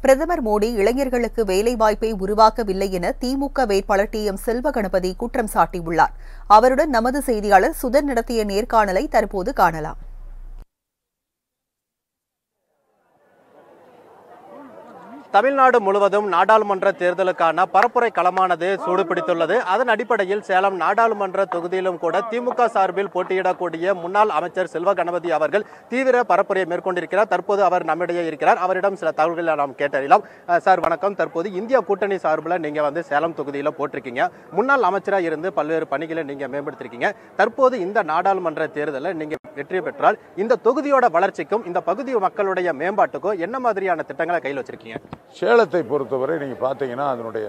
பிரதமர் மோடி இளைஞர்களுக்கு வேலைவாய்ப்பை உருவாக்கவில்லை என திமுக வேட்பாளர் டி எம் செல்வ கணபதி குற்றம் சாட்டியுள்ளார் அவருடன் நமது செய்தியாளர் சுதன் நடத்திய நேர்காணலை தற்போது காணலாம் தமிழ்நாடு முழுவதும் நாடாளுமன்ற தேர்தலுக்கான பரப்புரை களமானது சூடுபிடித்துள்ளது அதன் அடிப்படையில் சேலம் நாடாளுமன்ற தொகுதியிலும் கூட திமுக சார்பில் போட்டியிடக்கூடிய முன்னாள் அமைச்சர் செல்வ கணபதி அவர்கள் தீவிர பரப்புரையை மேற்கொண்டிருக்கிறார் தற்போது அவர் நம்மிடையே இருக்கிறார் அவரிடம் சில தகவல்களை நாம் கேட்டறியலாம் அஹ் சார் வணக்கம் தற்போது இந்தியா கூட்டணி சார்பில் நீங்க வந்து சேலம் தொகுதியில போட்டிருக்கீங்க முன்னாள் அமைச்சராக இருந்து பல்வேறு பணிகளை நீங்க மேம்படுத்திருக்கீங்க தற்போது இந்த நாடாளுமன்ற தேர்தலில் நீங்க வெற்றி பெற்றால் இந்த தொகுதியோட வளர்ச்சிக்கும் இந்த பகுதி மக்களுடைய மேம்பாட்டுக்கும் என்ன மாதிரியான திட்டங்களை கையில் வச்சிருக்கீங்க சேலத்தை பொறுத்தவரை நீங்கள் பார்த்தீங்கன்னா அதனுடைய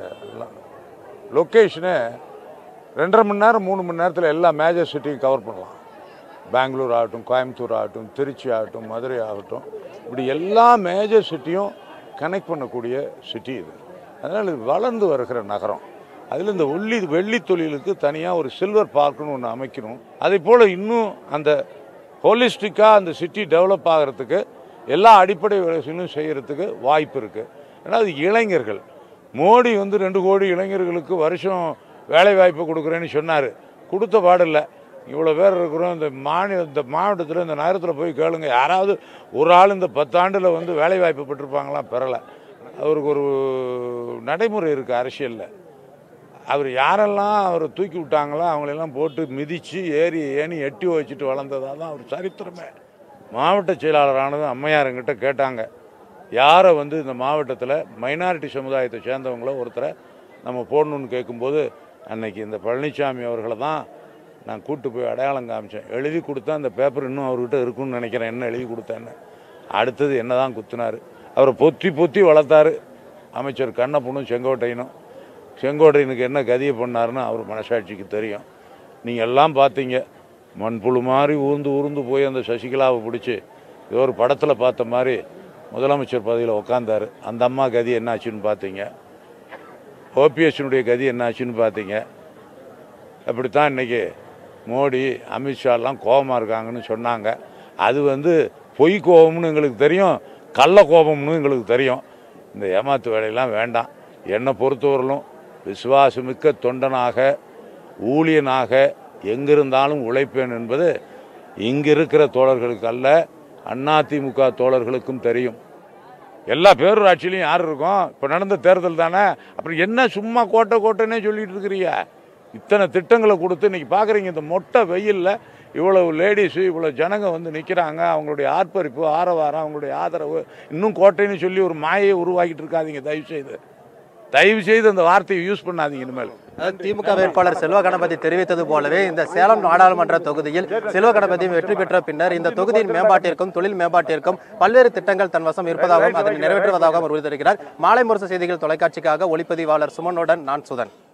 லொக்கேஷனை ரெண்டரை மணி நேரம் மூணு மணி நேரத்தில் எல்லா மேஜர் சிட்டியும் கவர் பண்ணலாம் பெங்களூர் ஆகட்டும் கோயம்புத்தூர் ஆகட்டும் திருச்சி ஆகட்டும் மதுரை ஆகட்டும் இப்படி எல்லா மேஜர் சிட்டியும் கனெக்ட் பண்ணக்கூடிய சிட்டி இது அதனால் இது வளர்ந்து வருகிற நகரம் அதில் இந்த ஒல்லி வெள்ளி தொழிலுக்கு தனியாக ஒரு சில்வர் பார்க்குன்னு ஒன்று அமைக்கணும் அதே போல் இன்னும் அந்த ஹோலிஸ்டிக்காக அந்த சிட்டி டெவலப் ஆகிறதுக்கு எல்லா அடிப்படை வசதிகளும் செய்கிறதுக்கு வாய்ப்பு இருக்குது ஏன்னா அது இளைஞர்கள் மோடி வந்து ரெண்டு கோடி இளைஞர்களுக்கு வருஷம் வேலை வாய்ப்பு கொடுக்குறேன்னு சொன்னார் கொடுத்த பாடில்லை இவ்வளோ பேர் இருக்கிறோம் இந்த மாநில இந்த மாவட்டத்தில் இந்த நகரத்தில் போய் கேளுங்க யாராவது ஒரு ஆள் இந்த பத்தாண்டில் வந்து வேலை வாய்ப்பு பெற்றிருப்பாங்களாம் பெறலை அவருக்கு ஒரு நடைமுறை இருக்குது அரசியலில் அவர் யாரெல்லாம் அவரை தூக்கி விட்டாங்களோ அவங்களெல்லாம் போட்டு மிதித்து ஏறி ஏணி எட்டி வச்சுட்டு வளர்ந்ததாக தான் அவர் சரித்திரமே மாவட்ட செயலாளரானது அம்மையாருங்கிட்ட கேட்டாங்க யாரை வந்து இந்த மாவட்டத்தில் மைனாரிட்டி சமுதாயத்தை சேர்ந்தவங்கள ஒருத்தரை நம்ம போடணும்னு கேட்கும்போது அன்னைக்கு இந்த பழனிசாமி அவர்களை தான் நான் கூட்டு போய் அடையாளம் காமிச்சேன் எழுதி கொடுத்தா அந்த பேப்பர் இன்னும் அவர்கிட்ட இருக்குன்னு நினைக்கிறேன் என்ன எழுதி கொடுத்தேன்னு அடுத்தது என்ன தான் குத்துனார் அவரை பொத்தி பொத்தி வளர்த்தாரு அமைச்சர் கண்ணப்பனும் செங்கோட்டையனும் செங்கோட்டையனுக்கு என்ன கதியை பண்ணாருன்னு அவர் மனசாட்சிக்கு தெரியும் நீங்கள் எல்லாம் பார்த்தீங்க மண்புழு மாதிரி ஊர்ந்து ஊர்ந்து போய் அந்த சசிகலாவை பிடிச்சி ஏதோ ஒரு படத்தில் பார்த்த மாதிரி முதலமைச்சர் பதவியில் உக்காந்தாரு அந்த அம்மா கதி என்னாச்சுன்னு பார்த்தீங்க ஓபிஎஸ்னுடைய கதி என்னாச்சுன்னு பார்த்தீங்க அப்படித்தான் இன்னைக்கு மோடி அமித்ஷாலாம் கோபமாக இருக்காங்கன்னு சொன்னாங்க அது வந்து பொய் கோபம்னு எங்களுக்கு தெரியும் கள்ள கோபம்னு எங்களுக்கு தெரியும் இந்த ஏமாத்து வேலையெல்லாம் வேண்டாம் என்னை பொறுத்தவரையிலும் விசுவாசமிக்க தொண்டனாக ஊழியனாக எங்கிருந்தாலும் உழைப்பேன் என்பது இங்கு இருக்கிற தோழர்களுக்கு அல்ல அதிமுக தோழர்களுக்கும் தெரியும் எல்லா பேரூராட்சியிலையும் யார் இருக்கும் இப்போ நடந்த தேர்தல் தானே அப்புறம் என்ன சும்மா கோட்டை கோட்டைன்னே சொல்லிட்டு இருக்கிறீங்க இத்தனை திட்டங்களை கொடுத்து இன்னைக்கு பார்க்குறீங்க இந்த மொட்டை வெயிலில் இவ்வளவு லேடிஸு இவ்வளோ ஜனங்க வந்து நிற்கிறாங்க அவங்களுடைய ஆர்ப்பரிப்பு ஆரவாரம் அவங்களுடைய ஆதரவு இன்னும் கோட்டைன்னு சொல்லி ஒரு மாயை உருவாக்கிட்டு இருக்காதீங்க தயவு செய்து தயவு செய்து அந்த வார்த்தையை யூஸ் பண்ணாதீங்க இனிமேல் அதாவது திமுக வேட்பாளர் செல்வ கணபதி தெரிவித்தது போலவே இந்த சேலம் நாடாளுமன்ற தொகுதியில் செல்வ கணபதி வெற்றி பெற்ற பின்னர் இந்த தொகுதியின் மேம்பாட்டிற்கும் தொழில் மேம்பாட்டிற்கும் பல்வேறு திட்டங்கள் தன் வசம் இருப்பதாகவும் அதனை நிறைவேற்றுவதாகவும் அவர் உறுதியிருக்கிறார் மாலை முரசு செய்திகள் தொலைக்காட்சிக்காக ஒளிப்பதிவாளர் சுமனுடன் நான் சுதன்